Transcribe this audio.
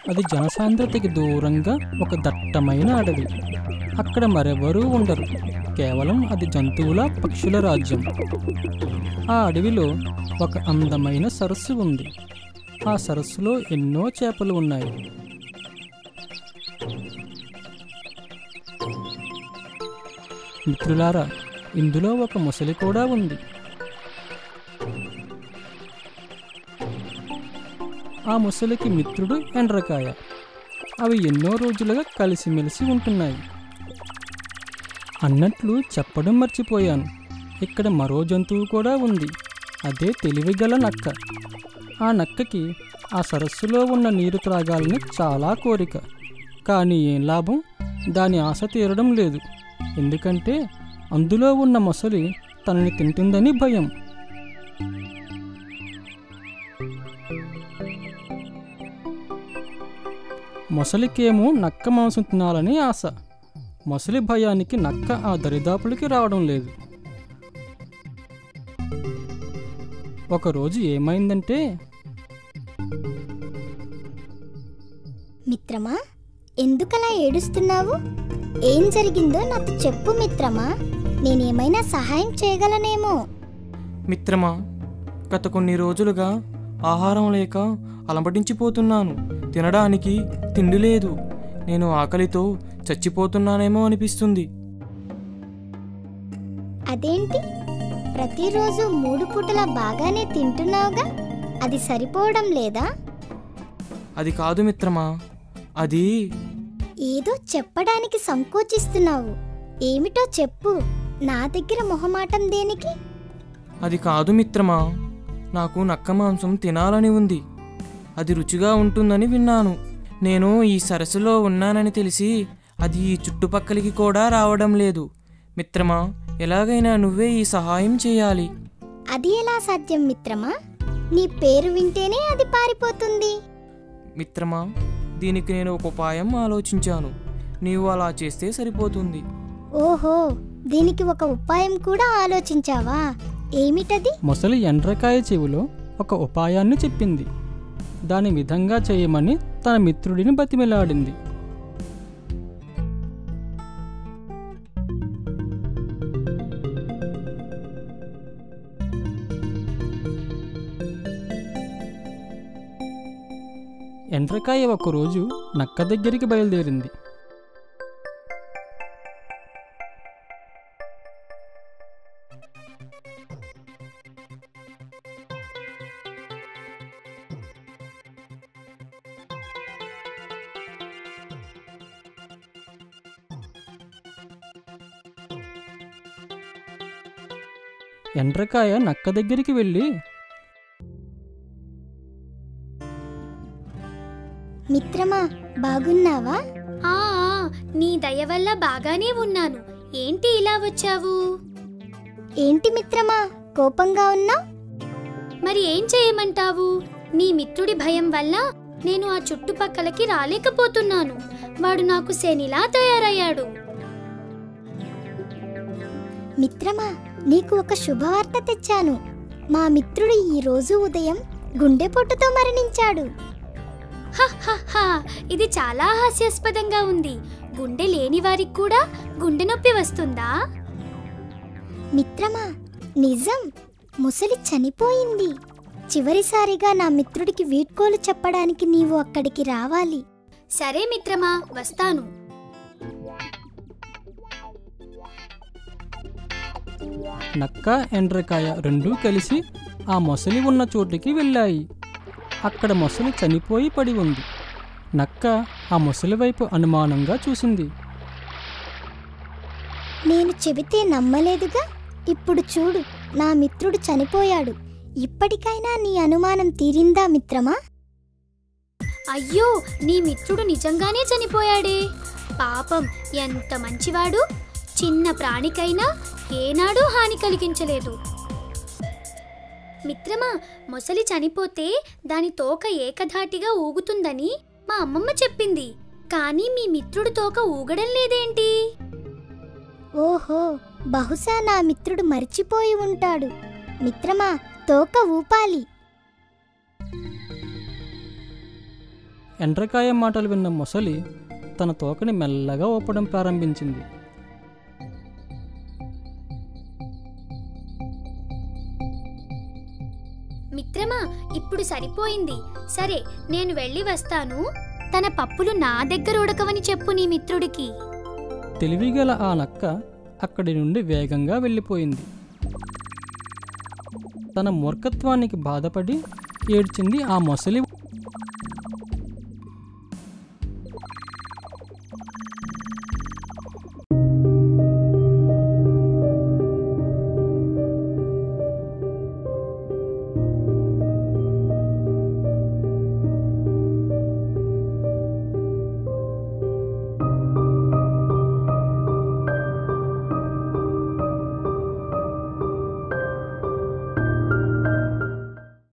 అది జనసాంద్రతకి దూరంగా ఒక దట్టమైన అడవి అక్కడ మరెవరూ ఉండరు కేవలం అది జంతువుల పక్షుల రాజ్యం ఆ అడవిలో ఒక అందమైన సరస్సు ఉంది ఆ సరస్సులో ఎన్నో చేపలు ఉన్నాయి మిత్రులారా ఇందులో ఒక ముసలి కూడా ఉంది ఆ ముసలికి మిత్రుడు ఎండ్రకాయ అవి ఎన్నో రోజులుగా కలిసిమెలిసి ఉంటున్నాయి అన్నట్లు చెప్పడం మర్చిపోయాను ఇక్కడ మరో జంతువు కూడా ఉంది అదే తెలివిగల నక్క ఆ నక్కకి ఆ సరస్సులో ఉన్న నీరు త్రాగాలని చాలా కోరిక కానీ ఏం లాభం దాని ఆశ తీరడం లేదు ఎందుకంటే అందులో ఉన్న మొసలి తనని తింటుందని భయం మొసలికేమో నక్క మాంసం తినాలని ఆశ మొసలి భయానికి నక్క ఆ దరిదాపులకి రావడం లేదు ఒకరోజు ఏమైందంటే మిత్రమా ఎందుకలా ఏడుస్తున్నావు ఏం జరిగిందో నాకు చెప్పు మిత్రమా నేనేమైనా సహాయం చేయగలనేమో మిత్రమా గత కొన్ని రోజులుగా ఆహారం లేక అలమటించిపోతున్నాను తినడానికి తిండి లేదు నేను ఆకలితో చచ్చిపోతున్నానేమో అనిపిస్తుంది అదేంటి ప్రతిరోజు మూడు పూటలా బాగానే తింటున్నావుగా అది సరిపోవడం లేదా అది కాదు మిత్రమా అది ఏదో చెప్పడానికి సంకోచిస్తున్నావు ఏమిటో చెప్పు నా దగ్గర మొహమాటం దేనికి అది కాదు మిత్రమా నాకు నక్క మాంసం తినాలని ఉంది అది రుచిగా ఉంటుందని విన్నాను నేను ఈ సరస్సులో ఉన్నానని తెలిసి అది ఈ చుట్టుపక్కలికి కూడా రావడం లేదు మిత్రమా ఎలాగైనా నువ్వే ఈ సహాయం చేయాలి అది ఎలా సాధ్యం మిత్రమా నీ పేరు వింటేనే అది పారిపోతుంది మిత్రమా దీనికి నేను ఒక ఉపాయం ఆలోచించాను నీవు అలా చేస్తే సరిపోతుంది ఓహో దీనికి ఒక ఉపాయం కూడా ఆలోచించావా ఏమిటది మొసలి ఎండ్రకాయ చెవిలో ఒక ఉపాయాన్ని చెప్పింది దాని విధంగా చేయమని తన మిత్రుడిని బతిమిలాడింది ఎండ్రకాయ ఒకరోజు నక్క దగ్గరికి బయలుదేరింది ఎండ్రకాయ నక్క దగ్గరికి వెళ్ళి మిత్రమా బాగున్నావా ఆ ఆ, నీ దయ వల్ల బాగానే ఉన్నాను ఏంటి ఇలా వచ్చావు ఏంటి మిత్రమా కోపంగా ఉన్నావు మరి ఏం చేయమంటావు నీ మిత్రుడి భయం వల్ల నేను ఆ చుట్టుపక్కలకి రాలేకపోతున్నాను వాడు నాకు శనిలా తయారయ్యాడు మిత్రమా నీకు ఒక శుభవార్త తెచ్చాను మా మిత్రుడు ఈ రోజు ఉదయం గుండెపోటుతో మరణించాడు హ, హ, హ, ఇది చాలా హాస్యాస్పదంగా ఉంది గుండె లేని వారికి కూడా గుండె నొప్పి వస్తుందా మిత్రమా నిజం ముసలి చనిపోయింది చివరిసారిగా నా మిత్రుడికి వీడ్కోలు చెప్పడానికి నీవు అక్కడికి రావాలి సరే మిత్రమా వస్తాను నక్క ఎండ్రకాయ రెండూ కలిసి ఆ మొసలి ఉన్న చోటుకి వెళ్ళాయి అక్కడ మొసలి చనిపోయి పడి ఉంది నక్క ఆ మొసలి వైపు అనుమానంగా చూసింది నేను చెబితే నమ్మలేదుగా ఇప్పుడు చూడు నా మిత్రుడు చనిపోయాడు ఇప్పటికైనా నీ అనుమానం తీరిందా మిత్రమా అయ్యో నీ మిత్రుడు నిజంగానే చనిపోయాడే పాపం ఎంత మంచివాడు చిన్న ప్రాణికైనా ఏనాడూ హాని కలిగించలేదు మిత్రమా మొసలి చనిపోతే దాని తోక ఏకధాటిగా ఊగుతుందని మా అమ్మమ్మ చెప్పింది కానీ మీ మిత్రుడు తోక ఊగడం లేదేంటి ఓహో బహుశా నా మిత్రుడు మర్చిపోయి ఉంటాడు మిత్రమా తోక ఊపాలి ఎండ్రకాయ మాటలు విన్న మొసలి తన తోకని మెల్లగా ఊపడం ప్రారంభించింది మిత్రమా ఇప్పుడు సరిపోయింది సరే నేను వెళ్ళి వస్తాను తన పప్పులు నా దగ్గర ఉడకవని చెప్పు నీ మిత్రుడికి తెలివిగల ఆ నక్క అక్కడి నుండి వేగంగా వెళ్ళిపోయింది తన మూర్ఖత్వానికి బాధపడి ఏడ్చింది ఆ మొసలి